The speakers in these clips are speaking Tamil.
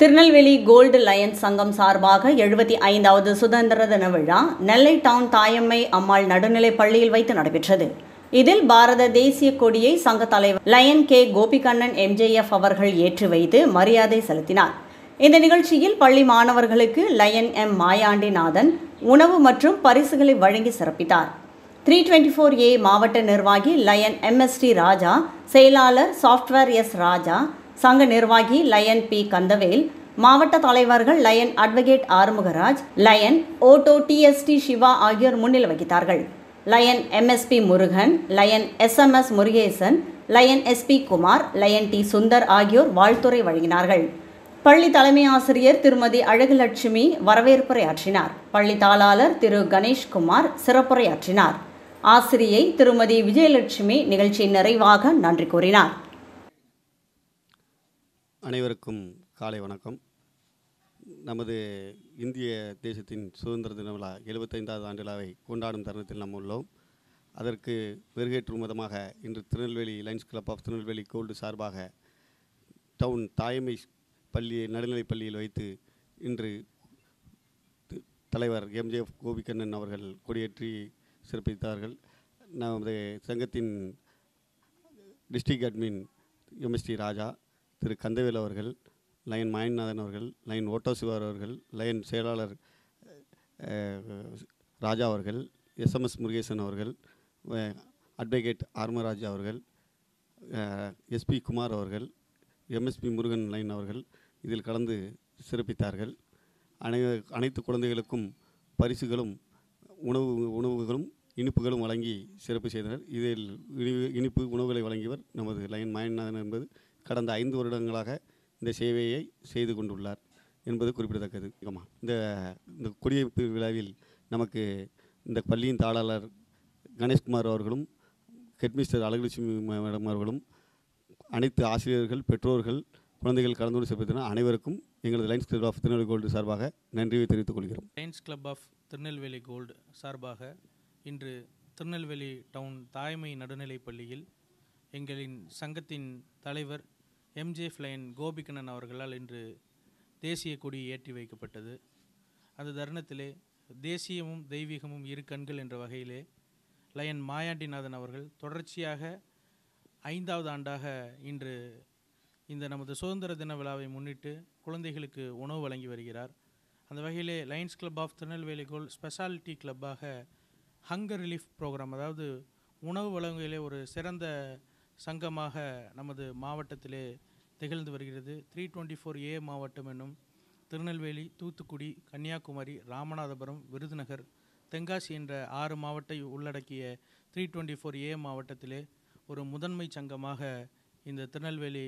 திருநெல்வேலி கோல்டு லயன்ஸ் சங்கம் சார்பாக எழுபத்தி ஐந்தாவது சுதந்திர தின விழா நெல்லை டவுன் தாயம்மை அம்மாள் நடுநிலைப் பள்ளியில் வைத்து நடைபெற்றது இதில் பாரத தேசிய கொடியை சங்க தலைவர் லயன் கே கோபிகண்ணன் எம்ஜேஎஃப் அவர்கள் ஏற்றி வைத்து மரியாதை செலுத்தினார் இந்த நிகழ்ச்சியில் பள்ளி மாணவர்களுக்கு லயன் எம் மாயாண்டிநாதன் உணவு மற்றும் பரிசுகளை வழங்கி சிறப்பித்தார் த்ரீ டுவெண்ட்டி ஃபோர் ஏ மாவட்ட நிர்வாகி லயன் எம்எஸ்டி ராஜா செயலாளர் சாஃப்ட்வேர் எஸ் ராஜா சங்க நிர்வாகி லயன் பி கந்தவேல் மாவட்ட தலைவர்கள் lion advocate Arumugaraj lion auto TST Siva ஆகியோர் முன்னிலை வகித்தார்கள் lion MSP Murugan lion SMS Murugesan lion SP Kumar lion T Sundar ஆகியோர் வாழ்த்துரை வழங்கினார்கள் பள்ளி தலைமை ஆசிரியர் திருமதி அழகுலட்சுமி வரவேற்புரையாற்றினார் பள்ளி தாளாளர் திரு கணேஷ்குமார் சிறப்புரையாற்றினார் ஆசிரியை திருமதி விஜயலட்சுமி நிகழ்ச்சியின் நிறைவாக நன்றி கூறினார் அனைவருக்கும் காலை வணக்கம் நமது இந்திய தேசத்தின் சுதந்திர தின விழா எழுபத்தைந்தாவது ஆண்டு விழாவை கொண்டாடும் தருணத்தில் நாம் உள்ளோம் அதற்கு மெருகேற்றும் விதமாக இன்று Tirunelveli Lions club of Tirunelveli gold சார்பாக டவுன் தாயமை பள்ளி நடுநிலைப் பள்ளியில் வைத்து இன்று தி- தலைவர் எம்ஜேஎஃப் கோபிகண்ணன் அவர்கள் கொடியேற்றி சிறப்பித்தார்கள் நமது சங்கத்தின் டிஸ்ட்ரிக்ட் அட்மின் எம்எஸ்டி ராஜா திரு கந்தவேல் அவர்கள் லயன் மாயநாதன் அவர்கள் லயன் ஓட்டோ சிவார் அவர்கள் லயன் செயலாளர் அஹ், ராஜா அவர்கள் எஸ்எம்எஸ் முருகேசன் அவர்கள் அஹ், அட்வொகேட் ஆர்மராஜ் அவர்கள் எஸ்பி குமார் அவர்கள் எம்எஸ்பி முருகன் லைன் அவர்கள் இதில் கலந்து சிறப்பித்தார்கள் அனை அனைத்து குழந்தைகளுக்கும் பரிசுகளும் உணவு உணவுகளும் இனிப்புகளும் வழங்கி சிறப்பு செய்தனர் இதில் இனி- இனிப்பு உணவுகளை வழங்கியவர் நமது லயன் மாயநாதன் என்பது கடந்த ஐந்து வருடங்களாக இந்த சேவையை செய்து கொண்டுள்ளார் என்பது குறிப்பிடத்தக்கது ஆமா. இந்த இந்த குடியிருப்பு விழாவில் நமக்கு இந்த பள்ளியின் தாளாளர் கணேஷ்குமார் அவர்களும் ஹெட்மிஸ்டர் அழகுலட்சுமி மேடம் அவர்களும் அனைத்து ஆசிரியர்கள் பெற்றோர்கள் குழந்தைகள் கலந்து கொண்டு சிறப்பித்தனர் அனைவருக்கும் எங்களது Lions club of Tirunelveli gold சார்பாக நன்றியை தெரிவித்துக் கொள்கிறோம் Lions club of Tirunelveli gold சார்பாக இன்று திருநெல்வேலி டவுன் தாய்மை நடுநிலைப் பள்ளியில் எங்களின் சங்கத்தின் தலைவர் எம்ஜே ஃப்ளைன் கோபிகண்ணன் அவர்களால் இன்று தேசிய கொடி ஏற்றி வைக்கப்பட்டது அந்த தருணத்திலே தேசியமும் தெய்வீகமும் இரு கண்கள் என்ற வகையிலே லயன் மாயாண்டிநாதன் அவர்கள் தொடர்ச்சியாக ஐந்தாவது ஆண்டாக இன்று இந்த நமது சுதந்திர தின விழாவை முன்னிட்டு குழந்தைகளுக்கு உணவு வழங்கி வருகிறார் அந்த வகையிலே Lions club of Tirunelveli gold speciality கிளப்பாக ஹங்கர் ரிலீஃப் ப்ரோக்ராம் அதாவது உணவு வழங்குவதிலே ஒரு சிறந்த சங்கமாக நமது மாவட்டத்திலே திகழ்ந்து வருகிறது த்ரீ டுவெண்ட்டி ஃபோர் ஏ மாவட்டம் என்னும் திருநெல்வேலி தூத்துக்குடி கன்னியாகுமரி ராமநாதபுரம் விருதுநகர் தென்காசி என்ற ஆறு மாவட்டை உள்ளடக்கிய த்ரீ டுவெண்ட்டி ஃபோர் ஏ மாவட்டத்திலே ஒரு முதன்மை சங்கமாக இந்த திருநெல்வேலி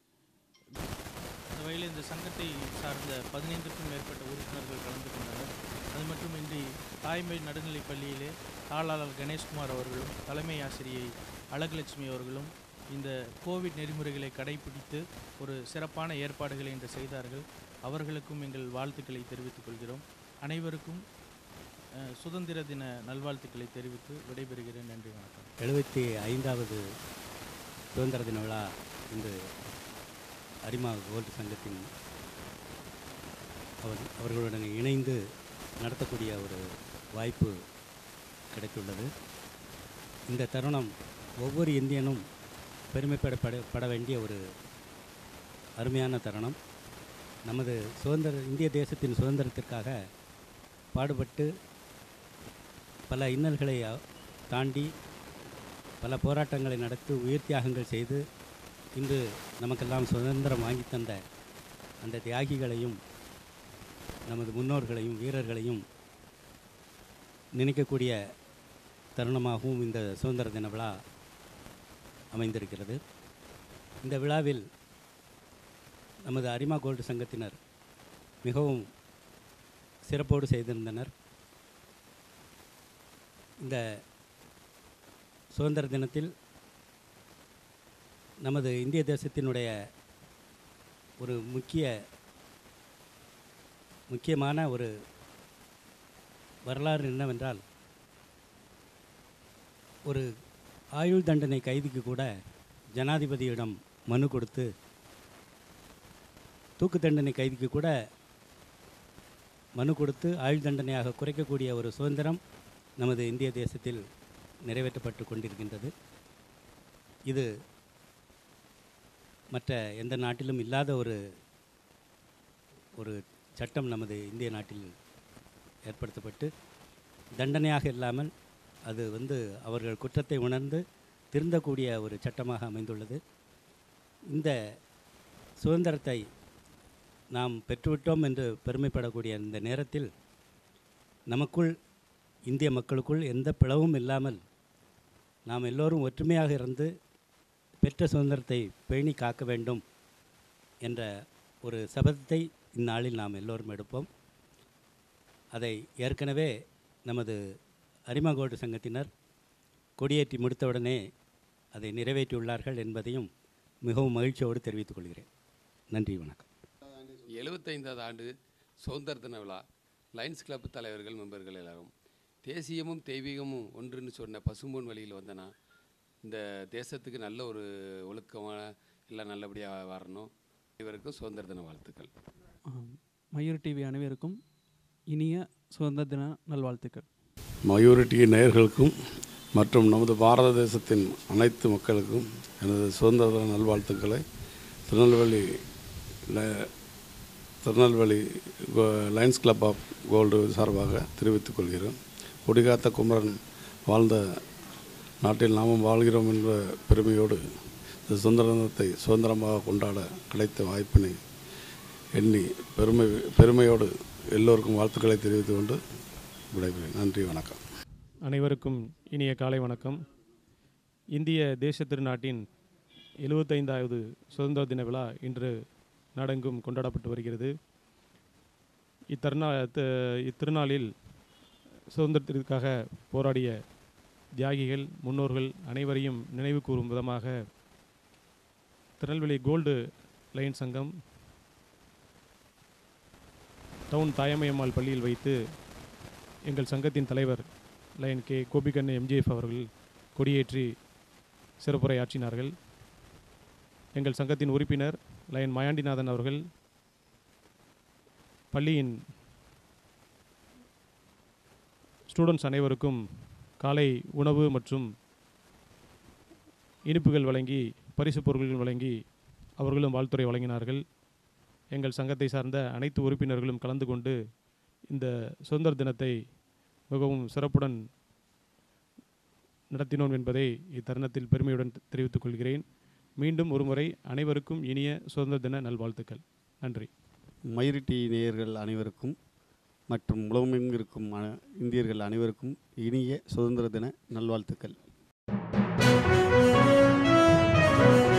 அந்த வகையில் இந்த சங்கத்தை சார்ந்த பதினைந்துக்கும் மேற்பட்ட உறுப்பினர்கள் கலந்து கொண்டனர் அது மட்டுமின்றி தாய்மை நடுநிலைப் பள்ளியிலே தாளாளர் கணேஷ்குமார் அவர்களும் தலைமை ஆசிரியை அழகுலட்சுமி அவர்களும் இந்த கோவிட் நெறிமுறைகளை கடைபிடித்து ஒரு சிறப்பான ஏற்பாடுகளை இன்று செய்தார்கள் அவர்களுக்கும் எங்கள் வாழ்த்துக்களை தெரிவித்துக் கொள்கிறோம் அனைவருக்கும் அஹ், சுதந்திர தின நல்வாழ்த்துக்களை தெரிவித்து விடைபெறுகிறேன் நன்றி வணக்கம் எழுபத்தி ஐந்தாவது சுதந்திர தின விழா இன்று அரிமா கோல்டு சங்கத்தின் அவர் அவர்களுடன் இணைந்து நடத்தக்கூடிய ஒரு வாய்ப்பு கிடைத்துள்ளது இந்த தருணம் ஒவ்வொரு இந்தியனும் பெருமைப்பட பட- பட வேண்டிய ஒரு அருமையான தருணம் நமது சுதந்திர இந்திய தேசத்தின் சுதந்திரத்திற்காக பாடுபட்டு பல இன்னல்களை அ- தாண்டி பல போராட்டங்களை நடத்தி உயிர் தியாகங்கள் செய்து இன்று நமக்கெல்லாம் சுதந்திரம் வாங்கி தந்த அந்த தியாகிகளையும் நமது முன்னோர்களையும் வீரர்களையும் நினைக்கக்கூடிய தருணமாகவும் இந்த சுதந்திர தின விழா அமைந்திருக்கிறது இந்த விழாவில் நமது அரிமா கோல்டு சங்கத்தினர் மிகவும் சிறப்போடு செய்திருந்தனர் இந்த சுதந்திர தினத்தில் நமது இந்திய தேசத்தினுடைய ஒரு முக்கிய முக்கியமான ஒரு வரலாறு என்னவென்றால் ஒரு ஆயுள் தண்டனை கைதிக்கு கூட ஜனாதிபதியிடம் மனு கொடுத்து தூக்கு தண்டனை கைதிக்கு கூட மனு கொடுத்து ஆயுள் தண்டனையாக குறைக்கக்கூடிய ஒரு சுதந்திரம் நமது இந்திய தேசத்தில் நிறைவேற்றப்பட்டு கொண்டிருக்கின்றது இது மற்ற எந்த நாட்டிலும் இல்லாத ஒரு ஒரு சட்டம் நமது இந்திய நாட்டில் ஏற்படுத்தப்பட்டு தண்டனையாக இல்லாமல் அது வந்து அவர்கள் குற்றத்தை உணர்ந்து திருந்தக்கூடிய ஒரு சட்டமாக அமைந்துள்ளது இந்த சுதந்திரத்தை நாம் பெற்றுவிட்டோம் என்று பெருமைப்படக்கூடிய இந்த நேரத்தில் நமக்குள் இந்திய மக்களுக்குள் எந்த பிளவும் இல்லாமல் நாம் எல்லோரும் ஒற்றுமையாக இருந்து பெற்ற சுதந்திரத்தை பேணி காக்க வேண்டும் என்ற ஒரு சபதத்தை இந்நாளில் நாம் எல்லோரும் எடுப்போம் அதை ஏற்கனவே நமது அரிமகோடு சங்கத்தினர் கொடியேற்றி முடித்தவுடனே அதை நிறைவேற்றியுள்ளார்கள் என்பதையும் மிகவும் மகிழ்ச்சியோடு தெரிவித்துக் கொள்கிறேன் நன்றி வணக்கம் எழுபத்தைந்தாவது ஆண்டு சுதந்திர தின விழா லயன்ஸ் கிளப் தலைவர்கள் மெம்பர்கள் எல்லாரும் தேசியமும் தெய்வீகமும் ஒன்றுன்னு சொன்ன பசும்பொன் வழியில் வந்தனா இந்த தேசத்துக்கு நல்ல ஒரு ஒழுக்கமான எல்லாம் நல்லபடியாக வரணும் இவருக்கும் சுதந்திர தின வாழ்த்துக்கள் ஆம். மயூர் டிவி அனைவருக்கும் இனிய சுதந்திர தின நல்வாழ்த்துக்கள் மயூரிட்டி நேயர்களுக்கும் மற்றும் நமது பாரத தேசத்தின் அனைத்து மக்களுக்கும் எனது சுதந்திர தின நல்வாழ்த்துக்களை திருநெல்வேலி ல- திருநெல்வேலி கோ- லயன்ஸ் கிளப் ஆஃப் கோல்டு சார்பாக தெரிவித்துக் கொள்கிறேன் கொடிகாத்த குமரன் வாழ்ந்த நாட்டில் நாமும் வாழ்கிறோம் என்ற பெருமையோடு இந்த சுதந்திர தினத்தை சுதந்திரமாக கொண்டாட கிடைத்த வாய்ப்பினை எண்ணி பெருமை பெருமையோடு எல்லோருக்கும் வாழ்த்துக்களை தெரிவித்துக் கொண்டு விடைபெறுகிறேன் நன்றி வணக்கம் அனைவருக்கும் இனிய காலை வணக்கம் இந்திய தேச திருநாட்டின் எழுபத்தைந்தாவது சுதந்திர தின விழா இன்று நாடெங்கும் கொண்டாடப்பட்டு வருகிறது இத்தருநா த- இத்திருநாளில் சுதந்திரத்திற்காக போராடிய தியாகிகள் முன்னோர்கள் அனைவரையும் நினைவு கூறும் விதமாக திருநெல்வேலி கோல்டு லைன் சங்கம் டவுன் தாயமையம்மாள் பள்ளியில் வைத்து எங்கள் சங்கத்தின் தலைவர் லைன் கே கோபிகண்ணு எம்ஜிஎஃப் அவர்கள் கொடியேற்றி சிறப்புரை ஆற்றினார்கள் எங்கள் சங்கத்தின் உறுப்பினர் லைன் மயாண்டிநாதன் அவர்கள் பள்ளியின் ஸ்டூடெண்ட்ஸ் அனைவருக்கும் காலை உணவு மற்றும் இனிப்புகள் வழங்கி பரிசு பொருட்கள் வழங்கி அவர்களும் வாழ்த்துறை வழங்கினார்கள் எங்கள் சங்கத்தை சார்ந்த அனைத்து உறுப்பினர்களும் கலந்து கொண்டு இந்த சுதந்திர தினத்தை மிகவும் சிறப்புடன் நடத்தினோம் என்பதை இத்தருணத்தில் பெருமையுடன் தெரிவித்துக் கொள்கிறேன் மீண்டும் ஒருமுறை அனைவருக்கும் இனிய சுதந்திர தின நல்வாழ்த்துக்கள் நன்றி மயூரிட்டி நேயர்கள் அனைவருக்கும் மற்றும் உலகமெங்கும் இருக்கும் அன- இந்தியர்கள் அனைவருக்கும் இனிய சுதந்திர தின நல்வாழ்த்துக்கள்